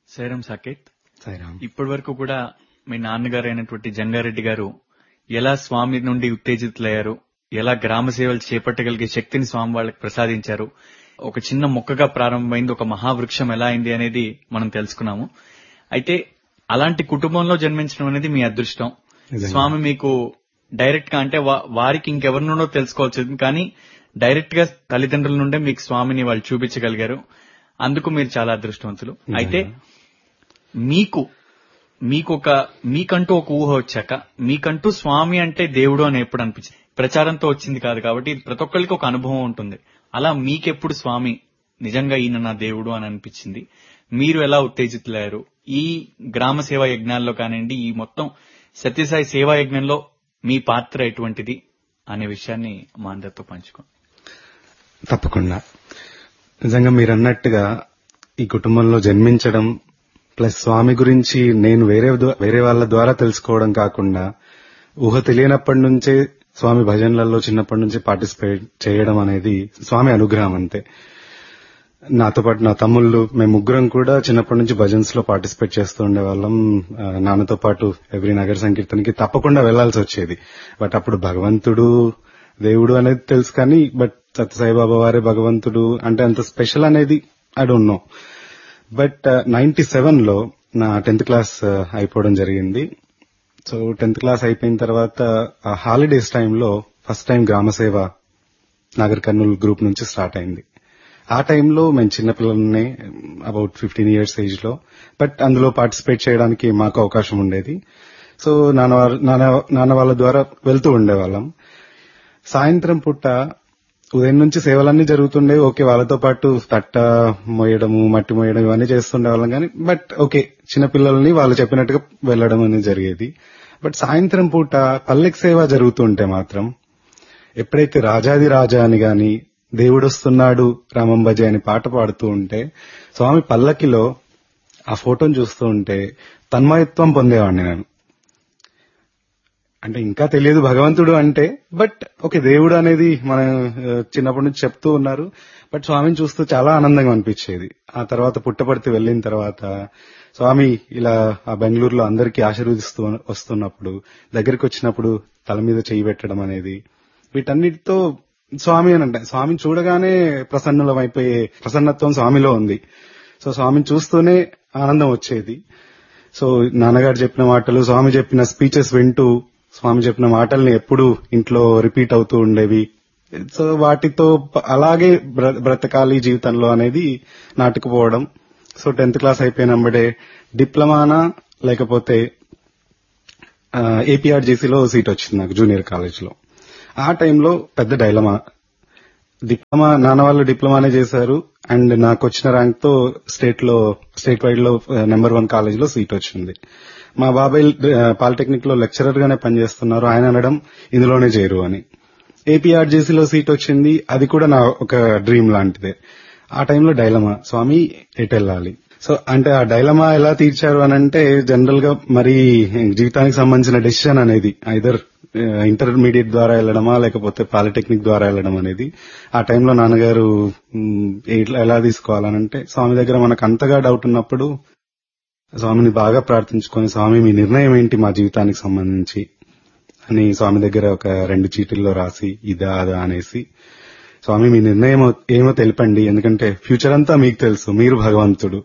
సైరం సాకేత్ సాయిరామ్ ఇప్పటి వరకు కూడా మీ నాన్నగారు అయినటువంటి జంగారెడ్డి గారు ఎలా స్వామి నుండి ఉత్తేజితులయ్యారు ఎలా గ్రామ సేవలు చేపట్టగలిగే శక్తిని స్వామి వాళ్ళకి ప్రసాదించారు ఒక చిన్న మొక్కగా ప్రారంభమైంది ఒక మహావృక్షం ఎలా అయింది అనేది మనం తెలుసుకున్నాము అయితే అలాంటి కుటుంబంలో జన్మించడం అనేది మీ అదృష్టం నిజంగా. స్వామి మీకు డైరెక్ట్ గా అంటే వా- వారికి ఇంకెవరి నుండో తెలుసుకోవచ్చు కానీ డైరెక్ట్ గా తల్లిదండ్రుల నుండే మీకు స్వామిని వాళ్ళు చూపించగలిగారు అందుకు మీరు చాలా అదృష్టవంతులు అయితే మీకు మీకు ఒక మీకంటూ ఒక ఊహ వచ్చాక మీకంటూ స్వామి అంటే దేవుడు అని ఎప్పుడు అనిపించింది ప్రచారంతో వచ్చింది కాదు కాబట్టి ఇది ప్రతి ఒక్కరికి ఒక అనుభవం ఉంటుంది అలా మీకెప్పుడు స్వామి నిజంగా ఈయన నా దేవుడు అని అనిపించింది మీరు ఎలా ఉత్తేజితులయ్యారు ఈ గ్రామ సేవా యజ్ఞాల్లో కానివ్వండి ఈ మొత్తం సత్యసాయి సేవా యజ్ఞంలో మీ పాత్ర ఎటువంటిది అనే విషయాన్ని మా అందరితో పంచుకోండి తప్పకుండా నిజంగా మీరు అన్నట్టుగా ఈ కుటుంబంలో జన్మించడం ప్లస్ స్వామి గురించి నేను వేరే ద్వా- వేరే వాళ్ళ ద్వారా తెలుసుకోవడం కాకుండా ఊహ తెలియనప్పటి నుంచే స్వామి భజనలలో చిన్నప్పటి నుంచి పార్టిసిపేట్ చేయడం అనేది స్వామి అనుగ్రహం అంతే నాతో పాటు నా తమ్ముళ్ళు మేము ముగ్గురం కూడా చిన్నప్పటి నుంచి భజన్స్ లో పార్టిసిపేట్ చేస్తూ ఉండేవాళ్ళం ఆ, నాన్నతో పాటు ఎవ్రీ నగర సంకీర్తనకి తప్పకుండా వెళ్లాల్సి వచ్చేది బట్ అప్పుడు భగవంతుడు దేవుడు అనేది తెలుసు కానీ బట్ సత్యసాయిబాబా వారే భగవంతుడు అంటే అంత స్పెషల్ అనేది I don't know but ninety seven లో నా టెన్త్ క్లాస్ అయిపోవడం జరిగింది సో టెన్త్ క్లాస్ అయిపోయిన తర్వాత ఆ హాలిడేస్ టైంలో first time Grama Seva Nagar Kurnool group నుంచి స్టార్ట్ అయింది ఆ టైంలో మేము చిన్నపిల్లల్ని అబౌట్ ఫిఫ్టీన్ ఇయర్స్ ఏజ్ లో బట్ అందులో పార్టిసిపేట్ చేయడానికి మాకు అవకాశం ఉండేది సో నాన్న వారి- నాన్న నాన్న వాళ్ళ ద్వారా వెళ్తూ ఉండేవాళ్ళం సాయంత్రం పూట ఉదయం నుంచి సేవలన్నీ జరుగుతుండే ఓకే వాళ్ళతో పాటు తట్ట మోయడము మట్టి మోయడం ఇవన్నీ చేస్తుండే వాళ్ళం కానీ బట్ ఓకే చిన్నపిల్లల్ని వాళ్ళు చెప్పినట్టుగా వెళ్ళడం అనేది జరిగేది బట్ సాయంత్రం పూట పల్లెకి సేవ జరుగుతుంటే మాత్రం ఎప్పుడైతే రాజాది రాజా అని గాని దేవుడొస్తున్నాడు రామం భజ అని పాట పాడుతూ ఉంటే స్వామి పల్లకిలో ఆ ఫోటోను చూస్తూ ఉంటే తన్మయత్వం పొందేవాడిని నేను అంటే ఇంకా తెలియదు భగవంతుడు అంటే బట్ ఓకే దేవుడు అనేది మన ఆ, చిన్నప్పటి నుంచి చెప్తూ ఉన్నారు బట్ స్వామిని చూస్తూ చాలా ఆనందంగా అనిపించేది ఆ తర్వాత పుట్టపర్తి వెళ్ళిన తర్వాత స్వామి ఇలా ఆ బెంగళూరులో అందరికీ ఆశీర్వదిస్తూ వస్తున్నప్పుడు దగ్గరికి వచ్చినప్పుడు తల మీద చేయి పెట్టడం అనేది వీటన్నిటితో స్వామి అని అంటే స్వామిని చూడగానే ప్రసన్నులం అయిపోయే ప్రసన్నత్వం స్వామిలో ఉంది సో స్వామిని చూస్తూనే ఆనందం వచ్చేది సో నాన్నగారు చెప్పిన మాటలు స్వామి చెప్పిన స్పీచెస్ వింటూ స్వామి చెప్పిన మాటల్ని ఎప్పుడు ఇంట్లో రిపీట్ అవుతూ ఉండేవి సో వాటితో ప- అలాగే బ్ర- బ్రతకాలి జీవితంలో అనేది నాటుకుపోవడం సో టెన్త్ క్లాస్ అయిపోయినప్పుడే డిప్లొమానా లేకపోతే ఏపీఆర్జేసీలో సీట్ వచ్చింది నాకు జూనియర్ కాలేజ్ లో ఆ టైంలో పెద్ద డైలమా డిప్లొమా నాన్న వాళ్ళు డిప్లొమానే చేశారు అండ్ నాకు వచ్చిన ర్యాంక్ తో స్టేట్ లో స్టేట్ వైడ్ లో నెంబర్ వన్ కాలేజ్ లో సీట్ వచ్చింది మా బాబాయ్ పాలిటెక్నిక్ లో లెక్చరర్ గానే పనిచేస్తున్నారు ఆయన అనడం ఇందులోనే చేరు అని ఏపీఆర్జేసీలో సీట్ వచ్చింది అది కూడా నా ఒక డ్రీమ్ లాంటిదే ఆ టైంలో డైలమా స్వామి ఎటు వెళ్ళాలి సో అంటే ఆ డైలమా ఎలా తీర్చారు అని అంటే జనరల్ గా మరి జీవితానికి సంబంధించిన డెసిషన్ అనేది ఐదర్ ఇంటర్మీడియట్ ద్వారా వెళ్ళడమా లేకపోతే పాలిటెక్నిక్ ద్వారా వెళ్ళడం అనేది ఆ టైంలో నాన్నగారు మ్, ఎట్లా ఎలా తీసుకోవాలనంటే స్వామి దగ్గర మనకు అంతగా డౌట్ ఉన్నప్పుడు స్వామిని బాగా ప్రార్థించుకొని స్వామి మీ నిర్ణయం ఏంటి మా జీవితానికి సంబంధించి అని స్వామి దగ్గర ఒక రెండు చీటీల్లో రాసి ఇదా అదా అనేసి స్వామి మీ నిర్ణయం ఏమో తెలిపండి ఎందుకంటే ఫ్యూచర్ అంతా మీకు తెలుసు మీరు భగవంతుడు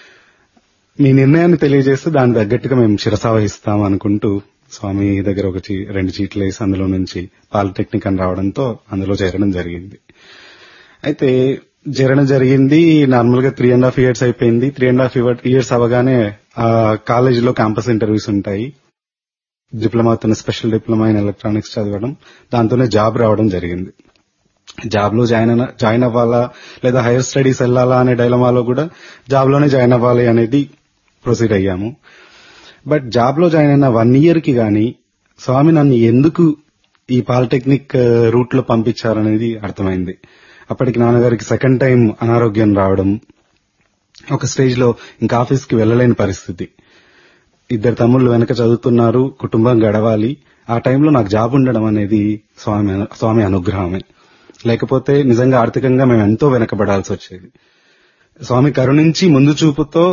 మీ నిర్ణయాన్ని తెలియజేస్తే దాని తగ్గట్టుగా మేము శిరసావహిస్తాం అనుకుంటూ స్వామి దగ్గర ఒక చీ- రెండు చీట్లు వేసి అందులో నుంచి పాలిటెక్నిక్ అని రావడంతో అందులో చేరడం జరిగింది అయితే చేరడం జరిగింది నార్మల్ గా త్రీ అండ్ హాఫ్ ఇయర్స్ అయిపోయింది త్రీ అండ్ హాఫ్ ఇయర్స్ అవగానే ఆ కాలేజీలో క్యాంపస్ ఇంటర్వ్యూస్ ఉంటాయి డిప్లొమా అవుతున్న స్పెషల్ డిప్లొమా ఇన్ ఎలక్ట్రానిక్స్ చదవడం దాంతోనే జాబ్ రావడం జరిగింది జాబ్ లో జాయిన్ అయిన- జాయిన్ అవ్వాలా లేదా హైయర్ స్టడీస్ వెళ్ళాలా అనే డైలమాలో కూడా జాబ్ లోనే జాయిన్ అవ్వాలి అనేది ప్రొసీడ్ అయ్యాము బట్ జాబ్ లో జాయిన్ అయిన వన్ ఇయర్ కి గాని స్వామి నన్ను ఎందుకు ఈ పాలిటెక్నిక్ రూట్ లో పంపించారనేది అర్థమైంది అప్పటికి నాన్నగారికి సెకండ్ టైం అనారోగ్యం రావడం ఒక స్టేజ్ లో ఇంకా ఆఫీస్ కి వెళ్ళలేని పరిస్థితి ఇద్దరు తమ్ముళ్ళు వెనక చదువుతున్నారు కుటుంబం గడవాలి ఆ టైంలో నాకు జాబ్ ఉండడం అనేది స్వామి స్వామి అనుగ్రహమే లేకపోతే నిజంగా ఆర్థికంగా మేము ఎంతో వెనకబడాల్సి వచ్చేది స్వామి కరుణించి ముందు చూపుతో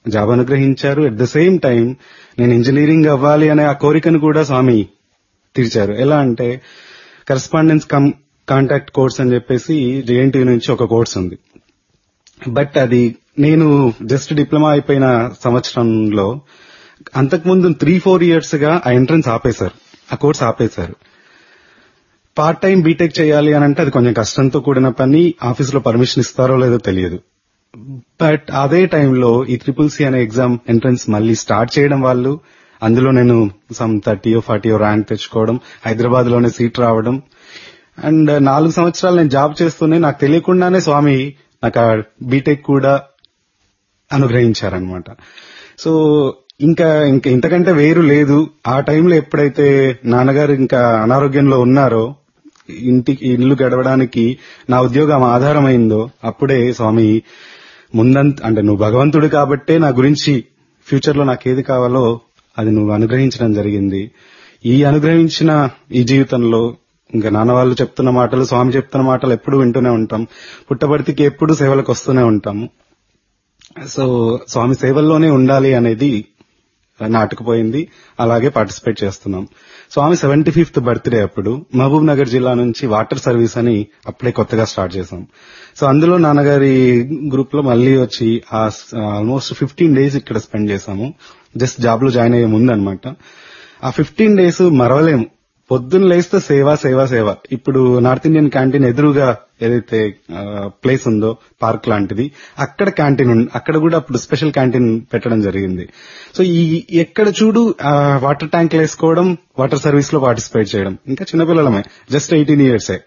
జాబ్ అనుగ్రహించారు అట్ ద సేమ్ టైం నేను ఇంజనీరింగ్ అవ్వాలి అనే ఆ కోరికను కూడా స్వామి తీర్చారు ఎలా అంటే కరెస్పాండెన్స్ కమ్ కాంటాక్ట్ కోర్స్ అని చెప్పేసి జేఎన్టీ నుంచి ఒక కోర్స్ ఉంది బట్ అది నేను జస్ట్ డిప్లొమా అయిపోయిన సంవత్సరంలో అంతకుముందు త్రీ ఫోర్ ఇయర్స్ గా ఆ ఎంట్రన్స్ ఆపేశారు ఆ కోర్స్ ఆపేశారు పార్ట్ టైం బీటెక్ చేయాలి అని అంటే అది కొంచెం కష్టంతో కూడిన పని ఆఫీసులో పర్మిషన్ ఇస్తారో లేదో తెలియదు బట్ అదే టైంలో ఈ ట్రిపుల్ సి అనే ఎగ్జామ్ ఎంట్రన్స్ మళ్ళీ స్టార్ట్ చేయడం వాళ్ళు అందులో నేను సమ్ థర్టీయో ఫార్టీయో ర్యాంక్ తెచ్చుకోవడం హైదరాబాద్ లోనే సీట్ రావడం అండ్ నాలుగు సంవత్సరాలు నేను జాబ్ చేస్తూనే నాకు తెలియకుండానే స్వామి నాకు ఆ బీటెక్ కూడా అనుగ్రహించారనమాట సో ఇంకా ఇంకా ఇంతకంటే వేరు లేదు ఆ టైంలో ఎప్పుడైతే నాన్నగారు ఇంకా అనారోగ్యంలో ఉన్నారో ఇంటికి ఇల్లు గడవడానికి నా ఉద్యోగం ఆధారమైందో అప్పుడే స్వామి ముందంత అంటే నువ్వు భగవంతుడు కాబట్టే నా గురించి ఫ్యూచర్ లో నాకేది కావాలో అది నువ్వు అనుగ్రహించడం జరిగింది ఈ అనుగ్రహించిన ఈ జీవితంలో ఇంకా నాన్న వాళ్ళు చెప్తున్న మాటలు స్వామి చెప్తున్న మాటలు ఎప్పుడు వింటూనే ఉంటాం పుట్టబడితికి ఎప్పుడు సేవలకు వస్తూనే ఉంటాము సో స్వామి సేవల్లోనే ఉండాలి అనేది నాటుకుపోయింది అలాగే పార్టిసిపేట్ చేస్తున్నాం స్వామి సెవెంటీ ఫిఫ్త్ బర్త్డే అప్పుడు మహబూబ్ నగర్ జిల్లా నుంచి వాటర్ సర్వీస్ అని అప్పుడే కొత్తగా స్టార్ట్ చేశాం సో అందులో నాన్నగారి గ్రూప్ లో మళ్ళీ వచ్చి ఆల్మోస్ట్ ఫిఫ్టీన్ డేస్ ఇక్కడ స్పెండ్ చేశాము జస్ట్ జాబ్ లో జాయిన్ అయ్యే ముందు అనమాట ఆ ఫిఫ్టీన్ డేస్ మరవలేము పొద్దున్న లేస్తే సేవ సేవ సేవ ఇప్పుడు నార్త్ ఇండియన్ క్యాంటీన్ ఎదురుగా ఏదైతే ప్లేస్ ఉందో పార్క్ లాంటిది అక్కడ క్యాంటీన్ ఉంది అక్కడ కూడా అప్పుడు స్పెషల్ క్యాంటీన్ పెట్టడం జరిగింది సో ఈ ఎక్కడ చూడు వాటర్ ట్యాంక్ వేసుకోవడం వాటర్ సర్వీస్ లో పార్టిసిపేట్ చేయడం ఇంకా చిన్నపిల్లలమే జస్ట్ ఎయిటీన్ ఇయర్సే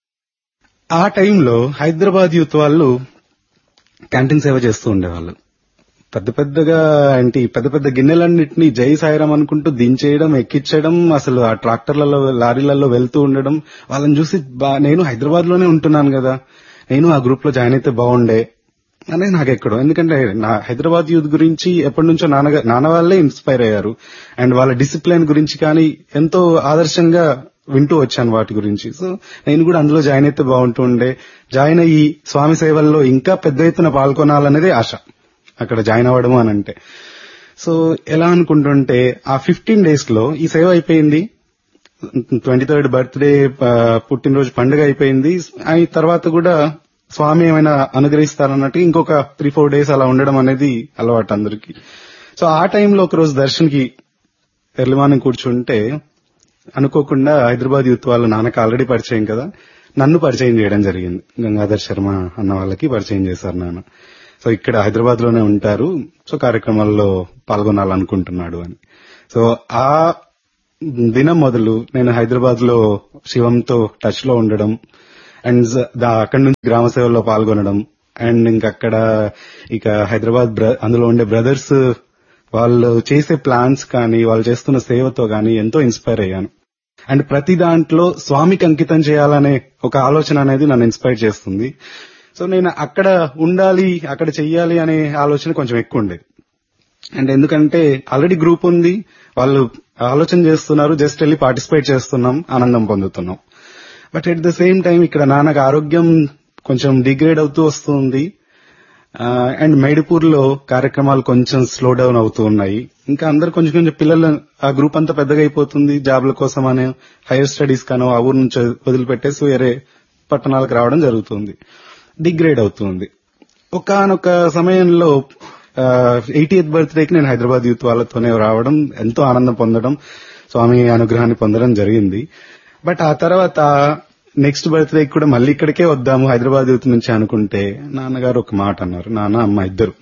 ఆ టైంలో హైదరాబాద్ యూత్ వాళ్ళు క్యాంటీన్ సేవ చేస్తూ ఉండేవాళ్ళు పెద్ద పెద్దగా ఏంటి పెద్ద పెద్ద గిన్నెలన్నింటినీ జై సాయిరాం అనుకుంటూ దించేయడం ఎక్కించడం అసలు ఆ ట్రాక్టర్లలో లారీలలో వెళ్తూ ఉండడం వాళ్ళని చూసి నేను హైదరాబాద్ లోనే ఉంటున్నాను కదా నేను ఆ గ్రూప్ లో జాయిన్ అయితే బాగుండే అనేది నాకు ఎక్కడో ఎందుకంటే నా హైదరాబాద్ యూత్ గురించి ఎప్పటి నుంచో నాన్న నాన్న వాళ్ళే ఇన్స్పైర్ అయ్యారు అండ్ వాళ్ళ డిసిప్లిన్ గురించి కానీ ఎంతో ఆదర్శంగా వింటూ వచ్చాను వాటి గురించి సో నేను కూడా అందులో జాయిన్ అయితే బాగుంటూ ఉండే జాయిన్ అయ్యి స్వామి సేవల్లో ఇంకా పెద్ద ఎత్తున పాల్గొనాలనేదే ఆశ అక్కడ జాయిన్ అవ్వడం అని అంటే సో ఎలా అనుకుంటుంటే ఆ ఫిఫ్టీన్ డేస్ లో ఈ సేవ అయిపోయింది ట్వంటీ థర్డ్ బర్త్డే పుట్టినరోజు పండుగ అయిపోయింది ఆ తర్వాత కూడా స్వామి ఏమైనా అనుగ్రహిస్తారన్నట్టు ఇంకొక త్రీ ఫోర్ డేస్ అలా ఉండడం అనేది అలవాటు అందరికి సో ఆ టైంలో ఒక రోజు దర్శన్కి ఎర్లీ మార్నింగ్ కూర్చుంటే అనుకోకుండా హైదరాబాద్ యూత్ వాళ్ళు నాన్నకు ఆల్రెడీ పరిచయం కదా నన్ను పరిచయం చేయడం జరిగింది గంగాధర్ శర్మ అన్న వాళ్ళకి పరిచయం చేశారు నాన్న సో ఇక్కడ హైదరాబాద్ లోనే ఉంటారు సో కార్యక్రమాల్లో పాల్గొనాలనుకుంటున్నాడు అని సో ఆ దినం మొదలు నేను హైదరాబాద్ లో శివంతో టచ్ లో ఉండడం అండ్ అక్కడి నుంచి గ్రామ సేవల్లో పాల్గొనడం అండ్ ఇంకక్కడ ఇక హైదరాబాద్ అందులో ఉండే బ్రదర్స్ వాళ్ళు చేసే ప్లాన్స్ కానీ వాళ్ళు చేస్తున్న సేవతో కానీ ఎంతో ఇన్స్పైర్ అయ్యాను అండ్ ప్రతి దాంట్లో స్వామికి అంకితం చేయాలనే ఒక ఆలోచన అనేది నన్ను ఇన్స్పైర్ చేస్తుంది సో నేను అక్కడ ఉండాలి అక్కడ చెయ్యాలి అనే ఆలోచన కొంచెం ఎక్కువ ఉండేది అండ్ ఎందుకంటే ఆల్రెడీ గ్రూప్ ఉంది వాళ్ళు ఆలోచన చేస్తున్నారు జస్ట్ వెళ్ళి పార్టిసిపేట్ చేస్తున్నాం ఆనందం పొందుతున్నాం but at the same time ఇక్కడ నాన్నకు ఆరోగ్యం కొంచెం డిగ్రేడ్ అవుతూ వస్తుంది అండ్ మైడిపూర్ లో కార్యక్రమాలు కొంచెం స్లో డౌన్ అవుతూ ఉన్నాయి ఇంకా అందరు కొంచెం కొంచెం పిల్లలు ఆ గ్రూప్ అంతా పెద్దగా అయిపోతుంది జాబ్ల కోసం అనే హైయర్ స్టడీస్ కానో ఆ ఊరు నుంచి వదిలిపెట్టేసి వేరే పట్టణాలకు రావడం జరుగుతుంది డిగ్రేడ్ అవుతుంది ఒకనొక సమయంలో ఎయిటీఎత్ బర్త్డేకి నేను హైదరాబాద్ యూత్ వాళ్ళతోనే రావడం ఎంతో ఆనందం పొందడం స్వామి అనుగ్రహాన్ని పొందడం జరిగింది బట్ ఆ తర్వాత నెక్స్ట్ బర్త్డే కూడా మళ్ళీ ఇక్కడికే వద్దాము హైదరాబాద్ యూత్ నుంచి అనుకుంటే నాన్నగారు ఒక మాట అన్నారు నాన్న అమ్మ ఇద్దరు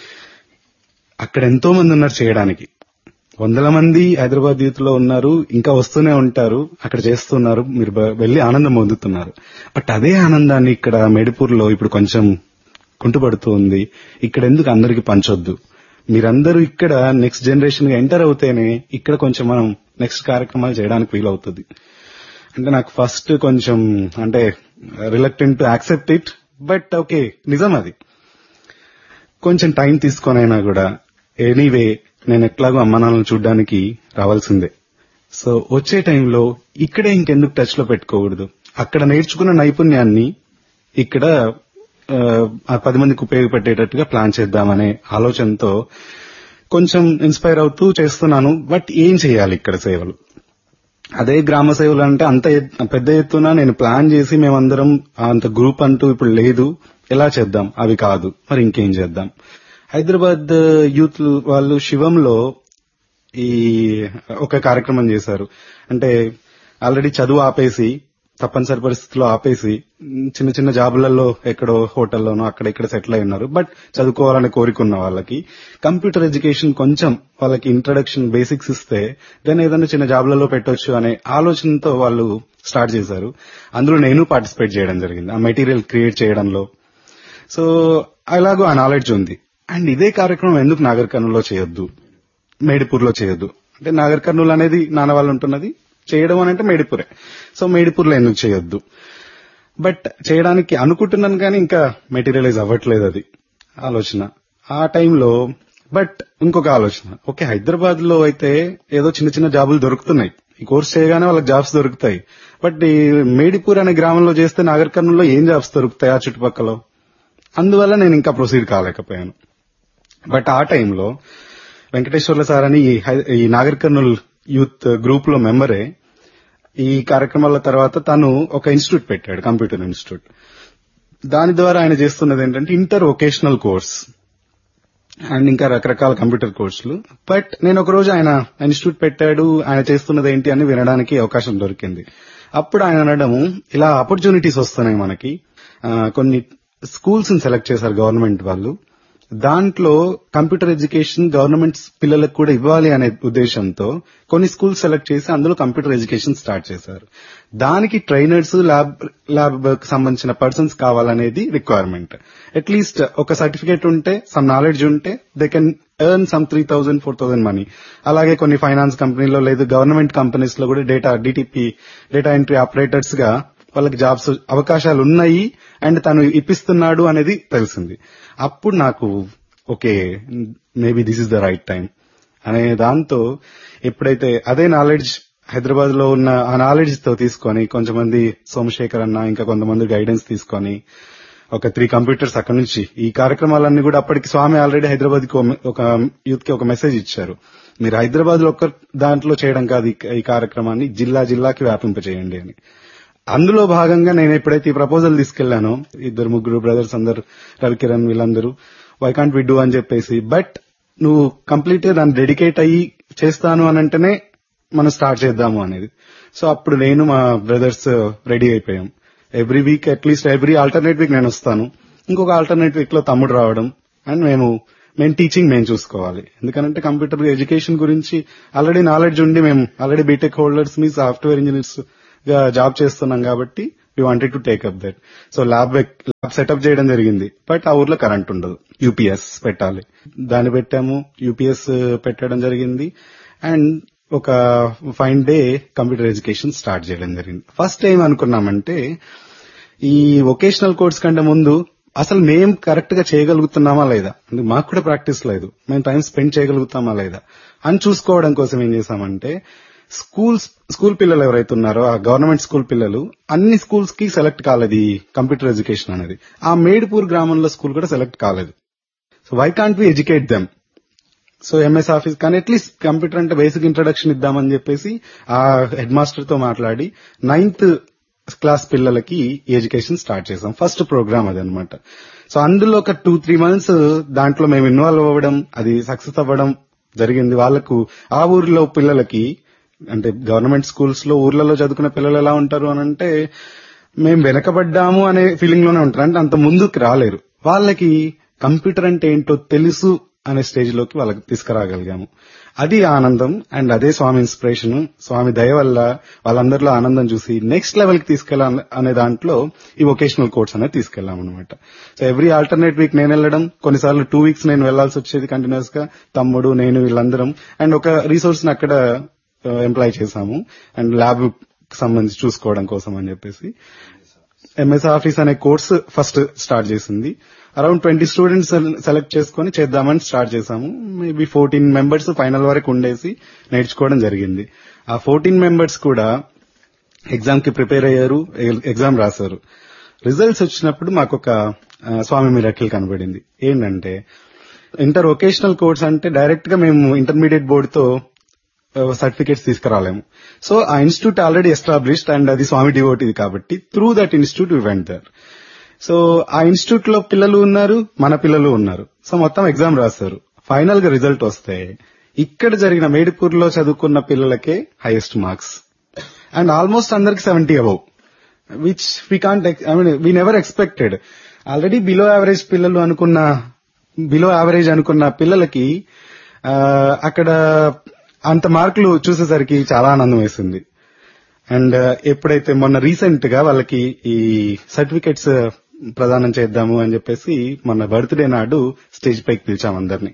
అక్కడ ఎంతో మంది ఉన్నారు చేయడానికి వందల మంది హైదరాబాద్ యూత్ లో ఉన్నారు ఇంకా వస్తూనే ఉంటారు అక్కడ చేస్తున్నారు మీరు వెళ్లి ఆనందం పొందుతున్నారు బట్ అదే ఆనందాన్ని ఇక్కడ మేడిపూర్ లో ఇప్పుడు కొంచెం కుంటుపడుతూ ఉంది ఇక్కడ ఎందుకు అందరికి పంచొద్దు మీరందరూ ఇక్కడ నెక్స్ట్ జనరేషన్ గా ఎంటర్ అవుతేనే ఇక్కడ కొంచెం మనం నెక్స్ట్ కార్యక్రమాలు చేయడానికి వీలవుతుంది అంటే నాకు ఫస్ట్ కొంచెం అంటే reluctant to accept it but okay నిజం అది కొంచెం టైం తీసుకొనైనా కూడా ఎనీవే నేను ఎట్లాగో అమ్మ నాన్నలు చూడడానికి రావాల్సిందే సో వచ్చే టైంలో ఇక్కడే ఇంకెందుకు టచ్ లో పెట్టుకోకూడదు అక్కడ నేర్చుకున్న నైపుణ్యాన్ని ఇక్కడ ఆ, ఆ పది మందికి ఉపయోగపడేటట్టుగా ప్లాన్ చేద్దామనే ఆలోచనతో కొంచెం ఇన్స్పైర్ అవుతూ చేస్తున్నాను బట్ ఏం చేయాలి ఇక్కడ సేవలు అదే గ్రామ సేవలు అంటే అంత ఎత్- పెద్ద ఎత్తున నేను ప్లాన్ చేసి మేమందరం అంత గ్రూప్ అంటూ ఇప్పుడు లేదు ఎలా చేద్దాం అవి కాదు మరి ఇంకేం చేద్దాం హైదరాబాద్ యూత్ వాళ్ళు శివంలో ఈ ఒక కార్యక్రమం చేశారు అంటే ఆల్రెడీ చదువు ఆపేసి తప్పనిసరి పరిస్థితుల్లో ఆపేసి ఉమ్, చిన్న చిన్న జాబులలో ఎక్కడో హోటల్లోనో అక్కడ ఇక్కడ సెటిల్ అయి ఉన్నారు బట్ చదువుకోవాలనే కోరిక ఉన్న వాళ్ళకి కంప్యూటర్ ఎడ్యుకేషన్ కొంచెం వాళ్ళకి ఇంట్రడక్షన్ బేసిక్స్ ఇస్తే దెన్ ఏదైనా చిన్న జాబులలో పెట్టొచ్చు అనే ఆలోచనతో వాళ్ళు స్టార్ట్ చేశారు అందులో నేను పార్టిసిపేట్ చేయడం జరిగింది ఆ మెటీరియల్ క్రియేట్ చేయడంలో సో అలాగూ ఆ నాలెడ్జ్ ఉంది అండ్ ఇదే కార్యక్రమం ఎందుకు నాగర్ కర్నూలులో చేయొద్దు మేడిపూర్లో చేయొద్దు అంటే నాగర్ కర్నూలు అనేది నాన్న వాళ్ళు ఉంటున్నది చేయడం అని అంటే మేడిపూరే సో మేడిపూర్లో ఎందుకు చేయొద్దు బట్ చేయడానికి అనుకుంటున్నాను కానీ ఇంకా మెటీరియలైజ్ అవ్వట్లేదు అది ఆలోచన ఆ టైంలో బట్ ఇంకొక ఆలోచన ఓకే హైదరాబాద్ లో అయితే ఏదో చిన్న చిన్న జాబులు దొరుకుతున్నాయి ఈ కోర్స్ చేయగానే వాళ్ళకి జాబ్స్ దొరుకుతాయి బట్ ఈ మేడిపూర్ అనే గ్రామంలో చేస్తే నాగర్ కర్నూలులో ఏం జాబ్స్ దొరుకుతాయి ఆ చుట్టుపక్కల అందువల్ల నేను ఇంకా ప్రొసీడ్ కాలేకపోయాను బట్ ఆ టైంలో వెంకటేశ్వర్ల సార్ అని ఈ హై- ఈ నాగర్ కర్నూల్ యూత్ గ్రూప్ లో మెంబరే ఈ కార్యక్రమాల తర్వాత తను ఒక ఇన్స్టిట్యూట్ పెట్టాడు కంప్యూటర్ ఇన్స్టిట్యూట్ దాని ద్వారా ఆయన చేస్తున్నది ఏంటంటే ఇంటర్ వొకేషనల్ కోర్స్ అండ్ ఇంకా రకరకాల కంప్యూటర్ కోర్సులు బట్ నేను ఒక రోజు ఆయన ఇన్స్టిట్యూట్ పెట్టాడు ఆయన చేస్తున్నది ఏంటి అని వినడానికి అవకాశం దొరికింది అప్పుడు ఆయన అనడం ఇలా ఆపర్చునిటీస్ వస్తున్నాయి మనకి ఆ, కొన్ని స్కూల్స్ ని సెలెక్ట్ చేశారు గవర్నమెంట్ వాళ్ళు దాంట్లో కంప్యూటర్ ఎడ్యుకేషన్ గవర్నమెంట్ పిల్లలకు కూడా ఇవ్వాలి అనే ఉద్దేశంతో కొన్ని స్కూల్స్ సెలెక్ట్ చేసి అందులో కంప్యూటర్ ఎడ్యుకేషన్ స్టార్ట్ చేశారు దానికి ట్రైనర్స్ ల్యాబ్ ల్యాబ్ సంబంధించిన పర్సన్స్ కావాలనేది రిక్వైర్మెంట్ అట్లీస్ట్ ఒక సర్టిఫికేట్ ఉంటే సమ్ నాలెడ్జ్ ఉంటే they can earn some three thousand four thousand money అలాగే కొన్ని ఫైనాన్స్ కంపెనీలో లేదు గవర్నమెంట్ కంపెనీస్ లో కూడా data DTP data entry operators గా వాళ్ళకి జాబ్స్ అవకాశాలు ఉన్నాయి అండ్ తను ఇప్పిస్తున్నాడు అనేది తెలిసింది అప్పుడు నాకు okay maybe this is the right time అనే దాంతో ఎప్పుడైతే అదే నాలెడ్జ్ హైదరాబాద్ లో ఉన్న ఆ నాలెడ్జ్ తో తీసుకొని కొంతమంది సోమశేఖర్ అన్న ఇంకా కొంతమంది గైడెన్స్ తీసుకొని ఒక త్రీ కంప్యూటర్స్ అక్కడ నుంచి ఈ కార్యక్రమాలన్నీ కూడా అప్పటికి స్వామి ఆల్రెడీ హైదరాబాద్ కి ఒక యూత్ కి ఒక మెసేజ్ ఇచ్చారు మీరు హైదరాబాద్ లో ఒక్క దాంట్లో చేయడం కాదు ఈ- ఈ కార్యక్రమాన్ని జిల్లా జిల్లాకి వ్యాపింపచేయండి అని అందులో భాగంగా నేను ఎప్పుడైతే ఈ ప్రపోజల్ తీసుకెళ్లానో ఇద్దరు ముగ్గురు బ్రదర్స్ అందరు రవికిరణ్ వీళ్ళందరూ వై కాంట్ వి డూ అని చెప్పేసి బట్ నువ్వు కంప్లీట్ గా దాన్ని డెడికేట్ అయ్యి చేస్తాను అని అంటేనే మనం స్టార్ట్ చేద్దాము అనేది సో అప్పుడు నేను మా బ్రదర్స్ రెడీ అయిపోయాం every week at least every alternate week నేను వస్తాను ఇంకొక ఆల్టర్నేట్ వీక్ లో తమ్ముడు రావడం అండ్ మేము మేము టీచింగ్ మేము చూసుకోవాలి ఎందుకంటే కంప్యూటర్ ఎడ్యుకేషన్ గురించి ఆల్రెడీ నాలెడ్జ్ ఉండి మేము ఆల్రెడీ బీటెక్ హోల్డర్స్ మీ సాఫ్ట్వేర్ ఇంజనీర్స్ గా జాబ్ చేస్తున్నాం కాబట్టి we wanted to take up that so lab lab setup చేయడం జరిగింది బట్ ఆ ఊర్లో కరెంట్ ఉండదు యూపీఎస్ పెట్టాలి దాన్ని పెట్టాము యూపీఎస్ పెట్టడం జరిగింది అండ్ ఒక fine day computer education start చేయడం జరిగింది ఫస్ట్ ఏం అనుకున్నామంటే ఈ వొకేషనల్ కోర్స్ కంటే ముందు అసలు మేం కరెక్ట్ గా చేయగలుగుతున్నామా లేదా అంటే మాకు కూడా ప్రాక్టీస్ లేదు మేము టైం స్పెండ్ చేయగలుగుతామా లేదా అని చూసుకోవడం కోసం ఏం చేశామంటే స్కూల్స్ స్కూల్ పిల్లలు ఎవరైతే ఉన్నారో ఆ గవర్నమెంట్ స్కూల్ పిల్లలు అన్ని స్కూల్స్ కి సెలెక్ట్ కాలేదు ఈ కంప్యూటర్ ఎడ్యుకేషన్ అనేది ఆ మేడ్పూర్ గ్రామంలో స్కూల్ కూడా సెలెక్ట్ కాలేదు so why can't we educate them so MS office కానీ అట్లీస్ట్ కంప్యూటర్ అంటే బేసిక్ ఇంట్రడక్షన్ ఇద్దామని చెప్పేసి ఆ హెడ్ మాస్టర్ తో మాట్లాడి నైన్త్ క్లాస్ పిల్లలకి ఈ ఎడ్యుకేషన్ స్టార్ట్ చేసాం ఫస్ట్ ప్రోగ్రామ్ అది అనమాట సో అందులో ఒక టూ త్రీ మంత్స్ దాంట్లో మేము ఇన్వాల్వ్ అవ్వడం అది సక్సెస్ అవ్వడం జరిగింది వాళ్ళకు ఆ ఊరిలో పిల్లలకి అంటే గవర్నమెంట్ స్కూల్స్ లో ఊర్లలో చదువుకునే పిల్లలు ఎలా ఉంటారు అని అంటే మేము వెనకబడ్డాము అనే ఫీలింగ్ లోనే ఉంటారు అంటే అంత ముందుకు రాలేరు వాళ్ళకి కంప్యూటర్ అంటే ఏంటో తెలుసు అనే స్టేజ్ లోకి వాళ్ళకి తీసుకురాగలిగాము అది ఆనందం అండ్ అదే స్వామి ఇన్స్పిరేషన్ స్వామి దయ వల్ల వాళ్ళందరిలో ఆనందం చూసి నెక్స్ట్ లెవెల్ కి తీసుకెళ్ళాలి అనే దాంట్లో ఈ వొకేషనల్ కోర్స్ అనేది తీసుకెళ్ళాం అనమాట సో ఎవ్రీ ఆల్టర్నేట్ వీక్ నేను వెళ్ళడం కొన్నిసార్లు టూ వీక్స్ నేను వెళ్లాల్సి వచ్చేది కంటిన్యూస్ గా తమ్ముడు నేను వీళ్ళందరం అండ్ ఒక రీసోర్స్ ని అక్కడ ఎంప్లాయ్ చేశాము అండ్ ల్యాబ్ సంబంధించి చూసుకోవడం కోసం అని చెప్పేసి ఎంఎస్ ఆఫీస్ అనే కోర్స్ ఫస్ట్ స్టార్ట్ చేసింది అరౌండ్ ట్వంటీ స్టూడెంట్స్ సెలెక్ట్ చేసుకుని చేద్దామని స్టార్ట్ చేశాము మేబీ ఫోర్టీన్ మెంబర్స్ ఫైనల్ వరకు ఉండేసి నేర్చుకోవడం జరిగింది ఆ ఫోర్టీన్ మెంబర్స్ కూడా ఎగ్జామ్ కి ప్రిపేర్ అయ్యారు ఎగ్జామ్ రాశారు రిజల్ట్స్ వచ్చినప్పుడు మాకు ఒక ఆ, స్వామి మిరకిల్ కనబడింది ఏంటంటే ఇంటర్ వొకేషనల్ కోర్స్ అంటే డైరెక్ట్ గా మేము ఇంటర్మీడియట్ బోర్డుతో సర్టిఫికేట్స్ తీసుకురాలేము సో ఆ ఇన్స్టిట్యూట్ ఆల్రెడీ ఎస్టాబ్లిష్డ్ అండ్ అది స్వామి డివోటిది కాబట్టి through that institute we went there so ఆ ఇన్స్టిట్యూట్ లో పిల్లలు ఉన్నారు మన పిల్లలు ఉన్నారు సో మొత్తం ఎగ్జామ్ రాస్తారు ఫైనల్ గా రిజల్ట్ వస్తే ఇక్కడ జరిగిన మేడిపూర్ లో చదువుకున్న పిల్లలకే హైయెస్ట్ మార్క్స్ అండ్ ఆల్మోస్ట్ అందరికి seventy above which we can't I mean we never expected already below average పిల్లలు అనుకున్న బిలో యావరేజ్ అనుకున్న పిల్లలకి ఆ, అక్కడ అంత మార్కులు చూసేసరికి చాలా ఆనందం వేసింది అండ్ ఎప్పుడైతే మొన్న రీసెంట్ గా వాళ్ళకి ఈ సర్టిఫికెట్స్ ప్రదానం చేద్దాము అని చెప్పేసి మొన్న బర్త్డే నాడు స్టేజ్ పైకి పిలిచాం అందరినీ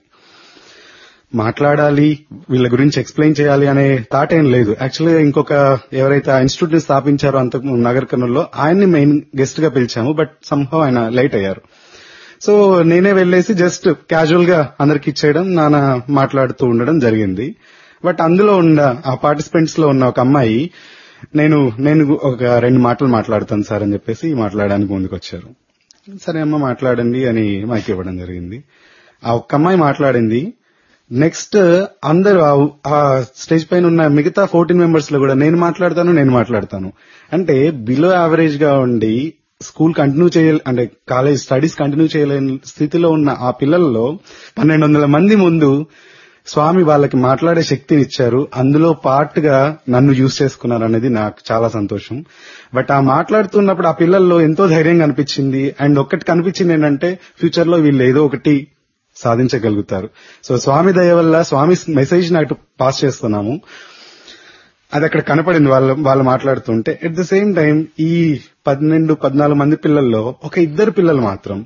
మాట్లాడాలి వీళ్ళ గురించి ఎక్స్ప్లెయిన్ చేయాలి అనే థాట్ ఏం లేదు యాక్చువల్గా ఇంకొక ఎవరైతే ఆ ఇన్స్టిట్యూట్ ని స్థాపించారో అంత నగర్ కర్నూల్లో ఆయన్ని మెయిన్ గెస్ట్ గా పిలిచాము బట్ సంహవ్ ఆయన లేట్ అయ్యారు సో నేనే వెళ్ళేసి జస్ట్ క్యాజువల్ గా అందరికి ఇచ్చేయడం నాన్న మాట్లాడుతూ ఉండడం జరిగింది బట్ అందులో ఉన్న ఆ పార్టిసిపెంట్స్ లో ఉన్న ఒక అమ్మాయి నేను నేను ఒక రెండు మాటలు మాట్లాడతాను సార్ అని చెప్పేసి మాట్లాడడానికి ముందుకు వచ్చారు సరే అమ్మ మాట్లాడండి అని మైక్ ఇవ్వడం జరిగింది ఆ ఒక్క అమ్మాయి మాట్లాడింది నెక్స్ట్ అందరూ ఆ- ఆ స్టేజ్ పైన ఉన్న మిగతా ఫోర్టీన్ మెంబర్స్ లో కూడా నేను మాట్లాడతాను నేను మాట్లాడతాను అంటే బిలో యావరేజ్ గా ఉండి స్కూల్ కంటిన్యూ చేయాలి అంటే కాలేజ్ స్టడీస్ కంటిన్యూ చేయలేని స్థితిలో ఉన్న ఆ పిల్లల్లో పన్నెండు వందల మంది ముందు స్వామి వాళ్ళకి మాట్లాడే శక్తిని ఇచ్చారు అందులో పార్ట్ గా నన్ను యూజ్ చేసుకున్నారు అనేది నాకు చాలా సంతోషం బట్ ఆ మాట్లాడుతున్నప్పుడు ఆ పిల్లల్లో ఎంతో ధైర్యంగా అనిపించింది అండ్ ఒక్కటి కనిపించింది ఏంటంటే ఫ్యూచర్ లో వీళ్ళు ఏదో ఒకటి సాధించగలుగుతారు సో స్వామి దయ వల్ల స్వామి మెసేజ్ నాకు పాస్ చేస్తున్నాము అది అక్కడ కనపడింది వాళ్ళు వాళ్ళు మాట్లాడుతుంటే ఎట్ ద సేమ్ టైం ఈ పన్నెండు పద్నాలుగు మంది పిల్లల్లో ఒక ఇద్దరు పిల్లలు మాత్రం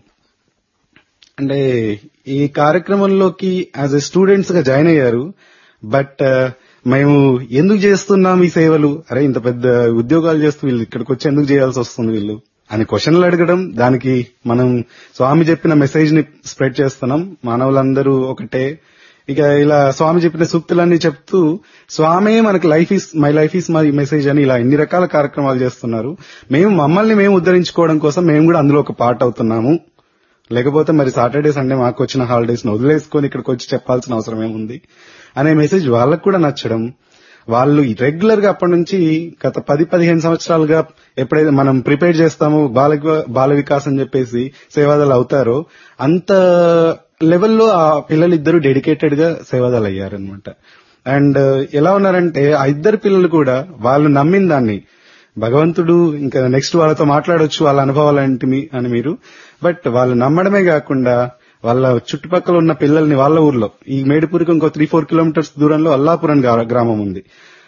అంటే ఈ కార్యక్రమంలోకి యాజ్ ఎ స్టూడెంట్స్ గా జాయిన్ అయ్యారు బట్ మేము ఎందుకు చేస్తున్నాం ఈ సేవలు అరే ఇంత పెద్ద ఉద్యోగాలు చేస్తూ వీళ్ళు ఇక్కడికి వచ్చి ఎందుకు చేయాల్సి వస్తుంది వీళ్ళు అని క్వశ్చన్లు అడగడం దానికి మనం స్వామి చెప్పిన మెసేజ్ ని స్ప్రెడ్ చేస్తున్నాం మానవులందరూ ఒకటే ఇక ఇలా స్వామి చెప్పిన సూక్తులన్నీ చెప్తూ స్వామే మనకి life is my life is my message అని ఇలా ఎన్ని రకాల కార్యక్రమాలు చేస్తున్నారు మేము మమ్మల్ని మేము ఉద్ధరించుకోవడం కోసం మేము కూడా అందులో ఒక పార్ట్ అవుతున్నాము లేకపోతే మరి సాటర్డే సండే మాకు వచ్చిన హాలిడేస్ ను వదిలేసుకొని ఇక్కడికి వచ్చి చెప్పాల్సిన అవసరం ఏముంది అనే మెసేజ్ వాళ్ళకు కూడా నచ్చడం వాళ్ళు రెగ్యులర్ గా అప్పటి నుంచి గత పది పదిహేను సంవత్సరాలుగా ఎప్పుడైతే మనం ప్రిపేర్ చేస్తామో బాల బాల వికాస్ అని చెప్పేసి సేవాదాలు అవుతారో అంత లెవెల్లో ఆ పిల్లలిద్దరూ డెడికేటెడ్ గా సేవాదాలు అయ్యారనమాట అండ్ ఎలా ఉన్నారంటే ఆ ఇద్దరు పిల్లలు కూడా వాళ్ళు నమ్మిన దాన్ని భగవంతుడు ఇంకా నెక్స్ట్ వాళ్ళతో మాట్లాడొచ్చు వాళ్ళ అనుభవాలు ఏంటి మీ- అని మీరు బట్ వాళ్ళు నమ్మడమే కాకుండా వాళ్ళ చుట్టుపక్కల ఉన్న పిల్లల్ని వాళ్ళ ఊర్లో ఈ మేడిపూరికి ఇంకో త్రీ ఫోర్ కిలోమీటర్స్ దూరంలో అల్లాపురం గా- గ్రామం ఉంది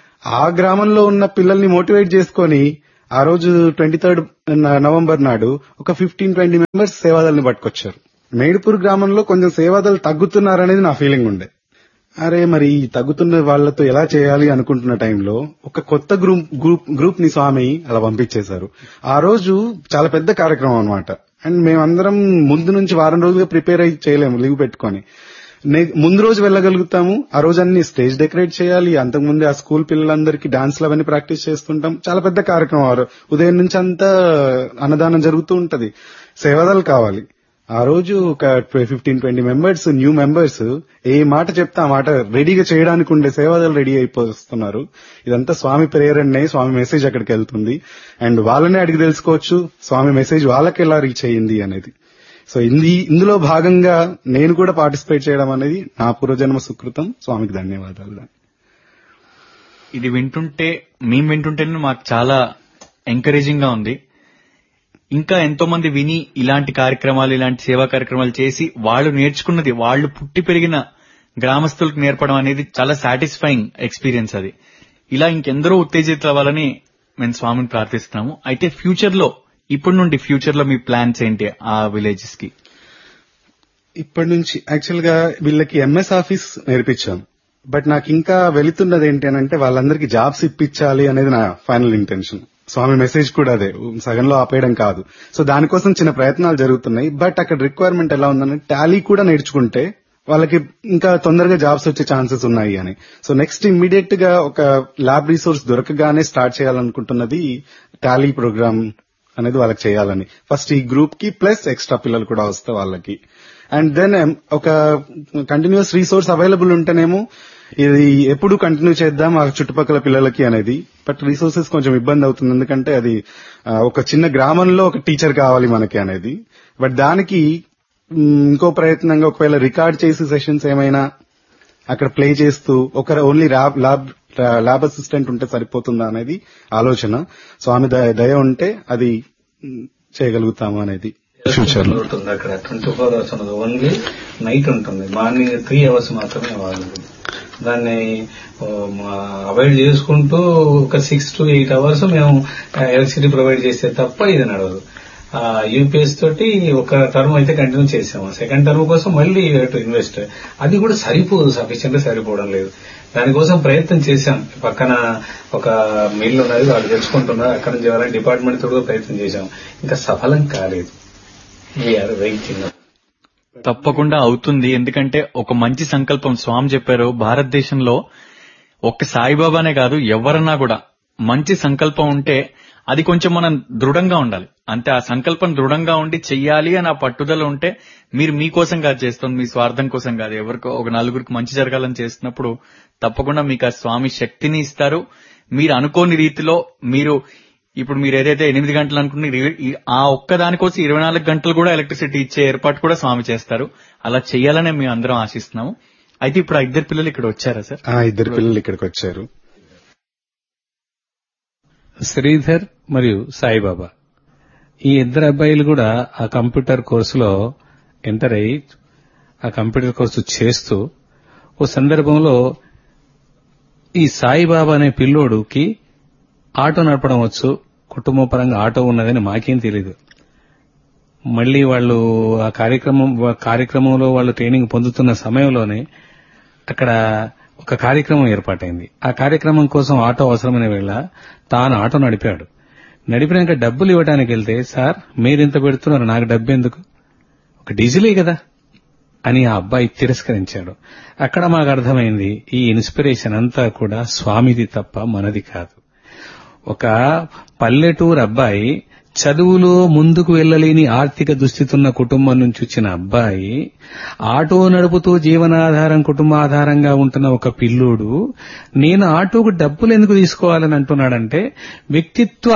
ఆ గ్రామంలో ఉన్న పిల్లల్ని మోటివేట్ చేసుకొని ఆ రోజు ట్వంటీ థర్డ్ నవంబర్ నాడు ఒక ఫిఫ్టీన్ ట్వంటీ మెంబర్స్ సేవాదల్ని పట్టుకొచ్చారు మేడిపూర్ గ్రామంలో కొంచెం సేవాదలు తగ్గుతున్నారనేది నా ఫీలింగ్ ఉండే అరే మరి ఈ తగ్గుతున్న వాళ్ళతో ఎలా చేయాలి అనుకుంటున్న టైంలో ఒక కొత్త గ్రూప్ గ్రూప్ గ్రూప్ ని స్వామి అలా పంపించేశారు ఆ రోజు చాలా పెద్ద కార్యక్రమం అన్నమాట అండ్ మేమందరం ముందు నుంచి వారం రోజులుగా ప్రిపేర్ అయ్యి చేయలేము లీవ్ పెట్టుకొని నే- ముందు రోజు వెళ్ళగలుగుతాము ఆ రోజు అన్ని స్టేజ్ డెకరేట్ చేయాలి అంతకుముందే ఆ స్కూల్ పిల్లలందరికీ డాన్స్ అవన్నీ ప్రాక్టీస్ చేస్తుంటాం చాలా పెద్ద కార్యక్రమం ఆ రో- ఉదయం నుంచి అంతా అన్నదానం జరుగుతూ ఉంటది సేవదాలు కావాలి ఆ రోజు ఒక fifteen twenty members new members ఏ మాట చెప్తే ఆ మాట రెడీగా చేయడానికి ఉండే సేవాదాలు రెడీ అయిపోతున్నారు ఇదంతా స్వామి ప్రేరణే స్వామి మెసేజ్ అక్కడికి వెళ్తుంది అండ్ వాళ్ళనే అడిగి తెలుసుకోవచ్చు స్వామి మెసేజ్ వాళ్ళకి ఎలా రీచ్ అయ్యింది అనేది సో ఇంది ఇందులో భాగంగా నేను కూడా పార్టిసిపేట్ చేయడం అనేది నా పూర్వజన్మ సుకృతం స్వామికి ధన్యవాదాలు ఇది వింటుంటే మేము వింటుంటేనే మాకు చాలా ఎంకరేజింగ్ గా ఉంది ఇంకా ఎంతో మంది విని ఇలాంటి కార్యక్రమాలు ఇలాంటి సేవా కార్యక్రమాలు చేసి వాళ్ళు నేర్చుకున్నది వాళ్ళు పుట్టి పెరిగిన గ్రామస్తులకు నేర్పడం అనేది చాలా సాటిస్ఫైయింగ్ ఎక్స్పీరియన్స్ అది ఇలా ఇంకెందరో ఉత్తేజితులు అవ్వాలని మేము స్వామిని ప్రార్థిస్తున్నాము అయితే ఫ్యూచర్ లో ఇప్పటి నుండి ఫ్యూచర్ లో మీ ప్లాన్స్ ఏంటి ఆ విలేజెస్ కి ఇప్పటి నుంచి యాక్చువల్ గా వీళ్ళకి ఎంఎస్ ఆఫీస్ నేర్పించాం బట్ నాకు ఇంకా వెళుతున్నది ఏంటి అని అంటే వాళ్ళందరికీ జాబ్స్ ఇప్పించాలి అనేది నా ఫైనల్ ఇంటెన్షన్ స్వామి మెసేజ్ కూడా అదే సగంలో ఆపేయడం కాదు సో దానికోసం చిన్న ప్రయత్నాలు జరుగుతున్నాయి బట్ అక్కడ రిక్వైర్మెంట్ ఎలా ఉందంటే టాలీ కూడా నేర్చుకుంటే వాళ్ళకి ఇంకా తొందరగా జాబ్స్ వచ్చే ఛాన్సెస్ ఉన్నాయి అని సో నెక్స్ట్ ఇమ్మీడియట్ గా ఒక ల్యాబ్ రిసోర్స్ దొరకగానే స్టార్ట్ చేయాలనుకుంటున్నది టాలీ ప్రోగ్రామ్ అనేది వాళ్ళకి చేయాలని ఫస్ట్ ఈ గ్రూప్ కి ప్లస్ ఎక్స్ట్రా పిల్లలు కూడా వస్తే వాళ్ళకి అండ్ దెన్ ఒక కంటిన్యూస్ రీసోర్స్ అవైలబుల్ ఉంటేనేమో ఇది ఎప్పుడు కంటిన్యూ చేద్దాం ఆ చుట్టుపక్కల పిల్లలకి అనేది బట్ రీసోర్సెస్ కొంచెం ఇబ్బంది అవుతుంది ఎందుకంటే అది ఆ, ఒక చిన్న గ్రామంలో ఒక టీచర్ కావాలి మనకి అనేది బట్ దానికి మ్, ఇంకో ప్రయత్నంగా ఒకవేళ రికార్డ్ చేసి సెషన్స్ ఏమైనా అక్కడ ప్లే చేస్తూ ఒక only lab lab lab assistant ఉంటే సరిపోతుందా అనేది ఆలోచన స్వామి దయ దయ ఉంటే అది మ్, చేయగలుగుతాము అనేది ఫ్యూచర్ లో ఉంటుంది అక్కడ ట్వంటీ ఫోర్ అవర్స్ ఉండదు ఓన్లీ నైట్ ఉంటుంది మార్నింగ్ త్రీ అవర్స్ మాత్రమే వాడుతుంది దాన్ని అవాయిడ్ చేసుకుంటూ ఒక సిక్స్ టు ఎయిట్ అవర్స్ మేము ఎలక్ట్రిసిటీ ప్రొవైడ్ చేస్తే తప్ప ఇది నడవదు యూపీఎస్ తోటి ఒక టర్మ్ అయితే కంటిన్యూ చేసాము సెకండ్ టర్మ్ కోసం మళ్ళీ టు ఇన్వెస్ట్ అది కూడా సరిపోదు సఫిషియెంట్ గా సరిపోవడం లేదు దానికోసం ప్రయత్నం చేశాం పక్కన ఒక మిల్ ఉన్నది వాళ్ళు తెలుసుకుంటున్నారు అక్కడ నుంచి ఎవరైనా డిపార్ట్మెంట్ తోటి కూడా ప్రయత్నం చేశాం ఇంకా సఫలం కాలేదు వీఆర్ వెయిటింగ్ తప్పకుండా అవుతుంది ఎందుకంటే ఒక మంచి సంకల్పం స్వామి చెప్పారు భారతదేశంలో ఒక్క సాయిబాబానే కాదు ఎవరన్నా కూడా మంచి సంకల్పం ఉంటే అది కొంచెం మనం దృఢంగా ఉండాలి అంతే ఆ సంకల్పం దృఢంగా ఉండి చెయ్యాలి అని ఆ పట్టుదల ఉంటే మీరు మీకోసం కాదు చేస్తుంది మీ స్వార్థం కోసం కాదు ఎవరికో ఒక నలుగురికి మంచి జరగాలని చేస్తున్నప్పుడు తప్పకుండా మీకు ఆ స్వామి శక్తిని ఇస్తారు మీరు అనుకోని రీతిలో మీరు ఇప్పుడు మీరు ఏదైతే ఎనిమిది గంటలు అనుకున్న ఆ ఒక్క దానికోసం ఇరవై నాలుగు గంటలు కూడా ఎలక్ట్రిసిటీ ఇచ్చే ఏర్పాటు కూడా స్వామి చేస్తారు అలా చేయాలనే మేము అందరం ఆశిస్తున్నాము అయితే ఇప్పుడు ఆ ఇద్దరు పిల్లలు ఇక్కడ వచ్చారా సార్ ఆ ఇద్దరు పిల్లలు ఇక్కడికి వచ్చారు శ్రీధర్ మరియు సాయిబాబా ఈ ఇద్దరు అబ్బాయిలు కూడా ఆ కంప్యూటర్ కోర్సులో ఎంటర్ అయ్యి ఆ కంప్యూటర్ కోర్సు చేస్తూ ఓ సందర్భంలో ఈ సాయిబాబా అనే పిల్లోడుకి ఆటో నడపడం వచ్చు కుటుంబ పరంగా ఆటో ఉన్నదని మాకేం తెలియదు మళ్ళీ వాళ్ళు ఆ కార్యక్రమం కార్యక్రమంలో వాళ్ళు ట్రైనింగ్ పొందుతున్న సమయంలోనే అక్కడ ఒక కార్యక్రమం ఏర్పాటైంది ఆ కార్యక్రమం కోసం ఆటో అవసరమైన వేళ తాను ఆటో నడిపాడు నడిపినాక డబ్బులు ఇవ్వడానికి వెళ్తే సార్ మీరింత పెడుతున్నారు నాకు డబ్బు ఎందుకు ఒక డీజిలే కదా అని ఆ అబ్బాయి తిరస్కరించాడు అక్కడ మాకు అర్థమైంది ఈ ఇన్స్పిరేషన్ అంతా కూడా స్వామిది తప్ప మనది కాదు ఒక పల్లెటూరు అబ్బాయి చదువులో ముందుకు వెళ్లలేని ఆర్థిక దుస్థితున్న కుటుంబం నుంచి వచ్చిన అబ్బాయి ఆటో నడుపుతూ జీవనాధారం కుటుంబ ఆధారంగా ఉంటున్న ఒక పిల్లోడు నేను ఆటోకు డబ్బులు ఎందుకు తీసుకోవాలని అంటున్నాడంటే వ్యక్తిత్వ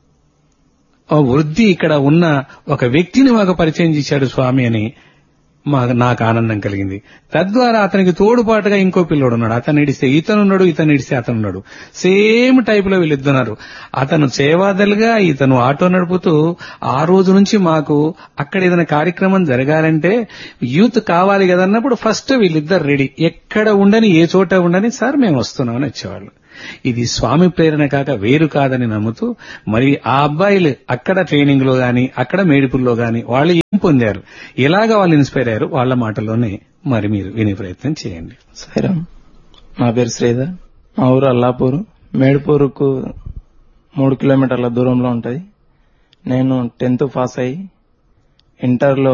ఆ వృద్ధి ఇక్కడ ఉన్న ఒక వ్యక్తిని మాకు పరిచయం చేశాడు స్వామి అని మా నాకు ఆనందం కలిగింది తద్వారా అతనికి తోడుపాటుగా ఇంకో పిల్లోడు ఉన్నాడు అతను ఇడిస్తే ఇతను ఉన్నాడు ఇతను ఇడిస్తే అతను ఉన్నాడు సేమ్ టైప్ లో వీళ్ళిద్దరున్నారు అతను సేవాదలుగా ఇతను ఆటో నడుపుతూ ఆ రోజు నుంచి మాకు అక్కడ ఏదైనా కార్యక్రమం జరగాలంటే యూత్ కావాలి కదన్నప్పుడు ఫస్ట్ వీళ్ళిద్దరు రెడీ ఎక్కడ ఉండని ఏ చోట ఉండని సార్ మేము వస్తున్నామని వచ్చేవాళ్ళు ఇది స్వామి ప్రేరణ కాక వేరు కాదని నమ్ముతూ మరి ఆ అబ్బాయిలు అక్కడ ట్రైనింగ్ లో గాని అక్కడ మేడిపుల్లో గాని వాళ్ళు ఏం పొందారు ఎలాగా వాళ్ళు ఇన్స్పైర్ అయ్యారు వాళ్ళ మాటలోనే మరి మీరు వినే ప్రయత్నం చేయండి సాయిరామ్ నా పేరు శ్రీధర్ మా ఊరు అల్లాపూర్ మేడిపూర్కు మూడు కిలోమీటర్ల దూరంలో ఉంటుంది నేను టెన్త్ పాస్ అయ్యి ఇంటర్లో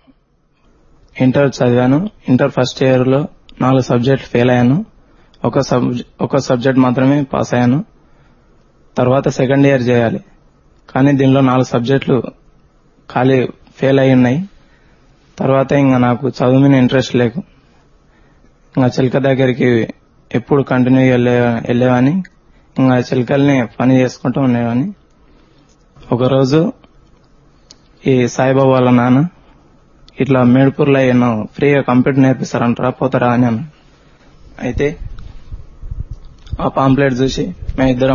ఇంటర్ చదివాను ఇంటర్ ఫస్ట్ ఇయర్లో నాలుగు సబ్జెక్టులు ఫెయిల్ అయ్యాను ఒక సబ్ ఒక సబ్జెక్ట్ మాత్రమే పాస్ అయ్యాను తర్వాత సెకండ్ ఇయర్ చేయాలి కానీ దీనిలో నాలుగు సబ్జెక్టులు ఖాళీ ఫెయిల్ అయి ఉన్నాయి తర్వాత ఇంకా నాకు చదువు మీద ఇంట్రెస్ట్ లేకు ఇంకా చిలక దగ్గరికి ఎప్పుడు కంటిన్యూ వెళ్ళే వెళ్ళేవాని ఇంకా చిలకల్ని పని చేసుకుంటూ ఉండేవాని ఒకరోజు ఈ సాయిబాబా వాళ్ళ నాన్న ఇట్లా మేడ్పూర్లో ఎన్నో ఫ్రీగా కంప్యూటర్ నేర్పిస్తారంటారా పోతారా అని అన్నాడు అయితే ఆ పాంప్లెట్ చూసి మేమిద్దరం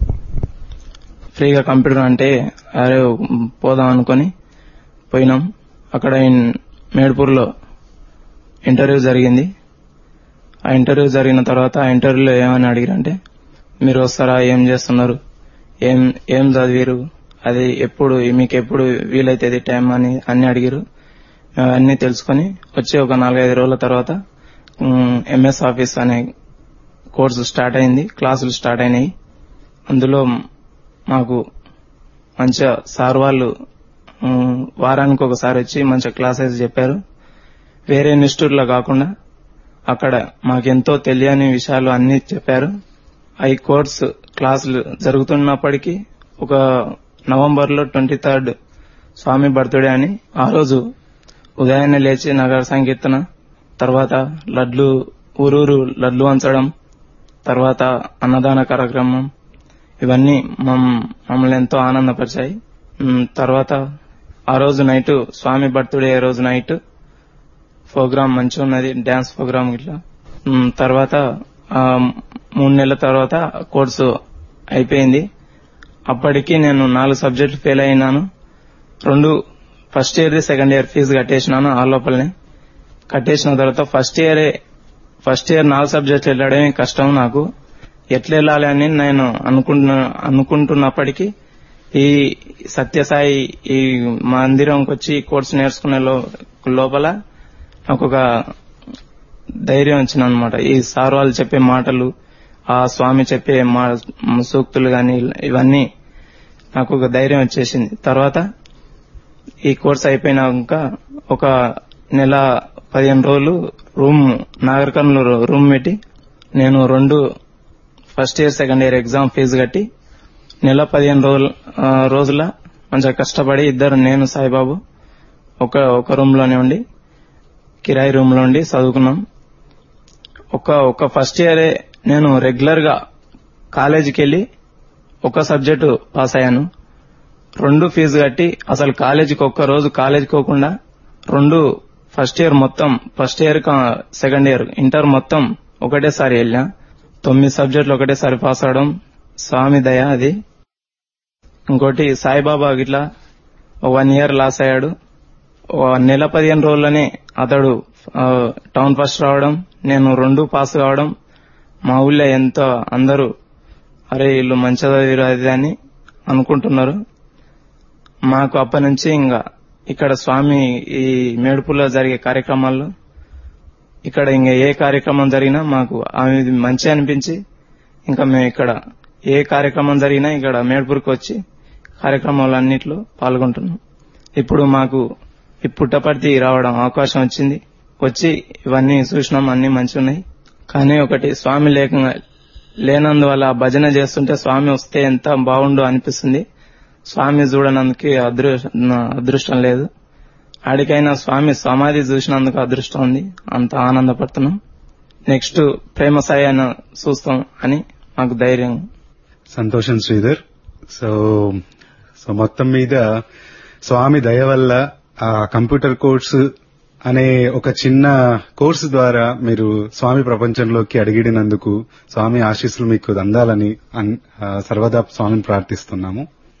ఫ్రీగా కంప్యూటర్ అంటే అరే పోదాం అనుకొని పోయినాం అక్కడ ఇన్- మేడ్పూర్లో ఇంటర్వ్యూ జరిగింది ఆ ఇంటర్వ్యూ జరిగిన తర్వాత ఆ ఇంటర్వ్యూలో ఏమని అడిగారంటే మీరు వస్తారా ఏం చేస్తున్నారు ఏం ఏం చదివారు అది ఎప్పుడు మీకు ఎప్పుడు వీలైతుంది టైం అని అన్ని అడిగారు మేము అన్ని తెలుసుకొని వచ్చి ఒక నాలుగైదు రోజుల తర్వాత ఎంఎస్ ఆఫీస్ అనే కోర్సు స్టార్ట్ అయింది క్లాసులు స్టార్ట్ అయినాయి అందులో మాకు మంచిగా సార్ వాళ్ళు ఉమ్, వారానికి ఒకసారి వచ్చి మంచిగా క్లాసెస్ చెప్పారు వేరే ఇన్స్టిట్యూట్లో కాకుండా అక్కడ మాకెంతో తెలియని విషయాలు అన్ని చెప్పారు ఈ కోర్స్ క్లాసులు జరుగుతున్నప్పటికీ ఒక నవంబర్ లో ట్వంటీ థర్డ్ స్వామి బర్త్డే అని ఆ రోజు ఉదయాన్నే లేచి నగర సంకీర్తన తర్వాత లడ్లు ఊరూరు లడ్లు వంచడం తర్వాత అన్నదాన కార్యక్రమం ఇవన్నీ మమ్- మమ్మల్ని ఎంతో ఆనందపరిచాయి ఉమ్, తర్వాత ఆ రోజు నైట్ స్వామి బర్త్డే రోజు నైట్ ప్రోగ్రామ్ మంచిగా ఉన్నది డాన్స్ ప్రోగ్రామ్ ఇట్లా ఉమ్, తర్వాత ఆ, మూడు నెలల తర్వాత కోర్సు అయిపోయింది అప్పటికి నేను నాలుగు సబ్జెక్టులు ఫెయిల్ అయినాను రెండు first year second year fees కట్టేసినాను ఆ లోపలనే కట్టేసిన తర్వాత ఫస్ట్ ఇయరే ఫస్ట్ ఇయర్ నాలుగు సబ్జెక్టులు వెళ్ళడమే కష్టం నాకు ఎట్లా వెళ్ళాలి అని నేను అనుకుంటున్నా అనుకుంటున్నప్పటికీ ఈ సత్యసాయి ఈ మందిరంకి వచ్చి ఈ కోర్సు నేర్చుకునే లో- లోపల నాకు ఒక ధైర్యం వచ్చిన అనమాట ఈ సార్ వాళ్ళు చెప్పే మాటలు ఆ స్వామి చెప్పే మా సూక్తులు గాని ఇవన్నీ నాకు ఒక ధైర్యం వచ్చేసింది తర్వాత ఈ కోర్స్ అయిపోయినాక ఒక నెల పదిహేను రోజులు రూమ్ నాగరికర్నూలు రూమ్ పెట్టి నేను రెండు first year second year exam fees కట్టి నెల పదిహేను రోజుల ఆ, రోజుల మంచిగా కష్టపడి ఇద్దరు నేను సాయిబాబు ఒక ఒక రూమ్ లోనే ఉండి కిరాయి రూమ్ లో ఉండి చదువుకున్నాం ఒక ఒక ఫస్ట్ ఇయరే నేను రెగ్యులర్ గా కాలేజీకి వెళ్ళి ఒక సబ్జెక్టు పాస్ అయ్యాను రెండు ఫీజు కట్టి అసలు కాలేజీకి ఒక్క రోజు కాలేజీకి పోకుండా రెండు ఫస్ట్ ఇయర్ మొత్తం first year second year inter మొత్తం ఒకటేసారి వెళ్ళినా తొమ్మిది సబ్జెక్టులు ఒకటేసారి పాస్ అవడం స్వామి దయ అది ఇంకోటి సాయిబాబా గిట్లా వన్ ఇయర్ లాస్ అయ్యాడు ఓ నెల పదిహేను రోజుల్లోనే అతడు ఆ, టౌన్ ఫస్ట్ రావడం నేను రెండు పాస్ కావడం మా ఊళ్ళో ఎంతో అందరూ అరే వీళ్ళు మంచి చదివారు అది అని అనుకుంటున్నారు మాకు అప్పటి నుంచి ఇంకా ఇక్కడ స్వామి ఈ మేడుపుల్లో జరిగే కార్యక్రమాల్లో ఇక్కడ ఇంకా ఏ కార్యక్రమం జరిగినా మాకు అది మంచి అనిపించి ఇంకా మేము ఇక్కడ ఏ కార్యక్రమం జరిగినా ఇక్కడ మేడ్పూర్కి వచ్చి కార్యక్రమాలన్నింటిలో పాల్గొంటున్నాం ఇప్పుడు మాకు ఈ పుట్టపర్తి రావడం అవకాశం వచ్చింది వచ్చి ఇవన్నీ చూసినాం అన్ని మంచిగా ఉన్నాయి కానీ ఒకటి స్వామి లేక లేనందువల్ల భజన చేస్తుంటే స్వామి వస్తే ఎంత బాగుండు అనిపిస్తుంది స్వామి చూడనందుకు అదృ- అదృష్టం లేదు ఆడికైనా స్వామి సమాధి చూసినందుకు అదృష్టం ఉంది అంత ఆనందపడుతున్నాం నెక్స్ట్ ప్రేమ సాయి అని చూస్తాం అని మాకు ధైర్యం సంతోషం శ్రీధర్ సో సో మొత్తం మీద స్వామి దయ వల్ల ఆ కంప్యూటర్ కోర్సు అనే ఒక చిన్న కోర్సు ద్వారా మీరు స్వామి ప్రపంచంలోకి అడిగిడినందుకు స్వామి ఆశీస్సులు మీకు అందాలని అన్- ఆ, సర్వదా స్వామిని ప్రార్థిస్తున్నాము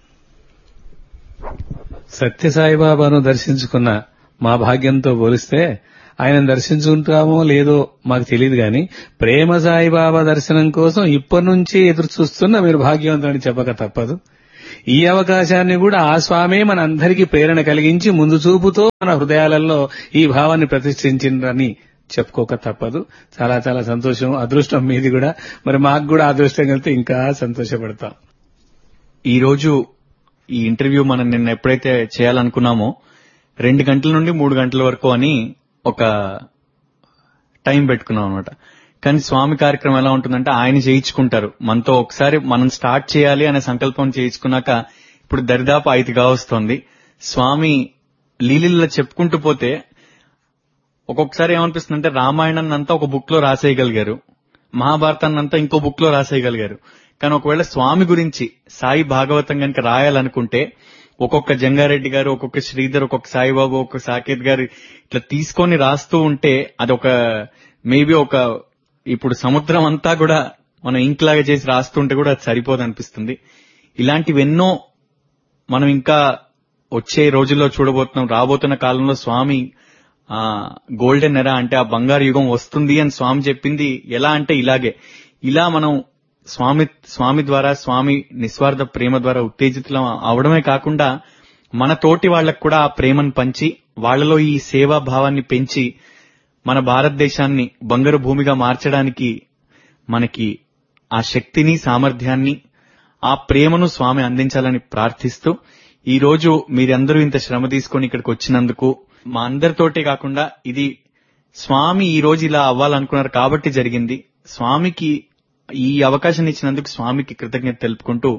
సత్యసాయిబాబాను దర్శించుకున్న మా భాగ్యంతో పోలిస్తే ఆయన దర్శించుకుంటామో లేదో మాకు తెలియదు గాని ప్రేమ సాయిబాబా దర్శనం కోసం ఇప్పటి నుంచి ఎదురు చూస్తున్న మీరు భాగ్యవంతులని చెప్పక తప్పదు ఈ అవకాశాన్ని కూడా ఆ స్వామే మన అందరికీ ప్రేరణ కలిగించి ముందు చూపుతో మన హృదయాలలో ఈ భావాన్ని ప్రతిష్ఠించిందని చెప్పుకోక తప్పదు చాలా చాలా సంతోషం అదృష్టం మీది కూడా మరి మాకు కూడా అదృష్టం కలిగితే ఇంకా సంతోషపడతాం ఈ రోజు ఈ ఇంటర్వ్యూ మనం నిన్న ఎప్పుడైతే చేయాలనుకున్నామో రెండు గంటల నుండి మూడు గంటల వరకు అని ఒక టైం పెట్టుకున్నాం అనమాట కానీ స్వామి కార్యక్రమం ఎలా ఉంటుందంటే ఆయన చేయించుకుంటారు మనతో ఒకసారి మనం స్టార్ట్ చేయాలి అనే సంకల్పం చేయించుకున్నాక ఇప్పుడు దరిదాపు ఐదుగా వస్తోంది స్వామి లీలిల్లో చెప్పుకుంటూ పోతే ఒక్కొక్కసారి ఏమనిపిస్తుందంటే రామాయణాన్ని అంతా ఒక బుక్ లో రాసేయగలిగారు మహాభారతాన్ని అంతా ఇంకో బుక్ లో రాసేయగలిగారు కానీ ఒకవేళ స్వామి గురించి సాయి భాగవతం కనుక రాయాలనుకుంటే ఒక్కొక్క జంగారెడ్డి గారు ఒక్కొక్క శ్రీధర్ ఒక్కొక్క సాయిబాబు ఒక్కొక్క సాకేత్ గారు ఇట్లా తీసుకొని రాస్తూ ఉంటే అదొక మేబీ ఒక ఇప్పుడు సముద్రం అంతా కూడా మనం ఇంక్ లాగా చేసి రాస్తుంటే కూడా అది సరిపోదు అనిపిస్తుంది ఇలాంటివెన్నో మనం ఇంకా వచ్చే రోజుల్లో చూడబోతున్నాం రాబోతున్న కాలంలో స్వామి ఆ గోల్డెన్ ఎరా అంటే ఆ బంగారు యుగం వస్తుంది అని స్వామి చెప్పింది ఎలా అంటే ఇలాగే ఇలా మనం స్వామి స్వామి ద్వారా స్వామి నిస్వార్థ ప్రేమ ద్వారా ఉత్తేజితులం అవడమే కాకుండా మన తోటి వాళ్ళకు కూడా ఆ ప్రేమను పంచి వాళ్ళలో ఈ సేవా భావాన్ని పెంచి మన భారతదేశాన్ని బంగారు భూమిగా మార్చడానికి మనకి ఆ శక్తిని సామర్థ్యాన్ని ఆ ప్రేమను స్వామి అందించాలని ప్రార్థిస్తూ ఈ రోజు మీరందరూ ఇంత శ్రమ తీసుకొని ఇక్కడికి వచ్చినందుకు మా అందరితోటే కాకుండా ఇది స్వామి ఈ రోజు ఇలా అవ్వాలనుకున్నారు కాబట్టి జరిగింది స్వామికి ఈ అవకాశం ఇచ్చినందుకు స్వామికి కృతజ్ఞత తెలుపుకుంటూ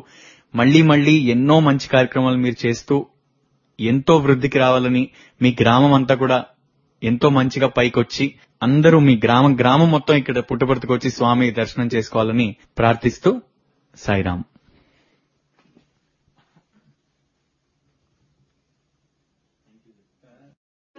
మళ్ళీ మళ్ళీ ఎన్నో మంచి కార్యక్రమాలు మీరు చేస్తూ ఎంతో వృద్ధికి రావాలని మీ గ్రామం అంతా కూడా ఎంతో మంచిగా పైకొచ్చి అందరూ మీ గ్రామం గ్రామం మొత్తం ఇక్కడ పుట్టపర్తికి వచ్చి స్వామి దర్శనం చేసుకోవాలని ప్రార్థిస్తూ సాయిరాం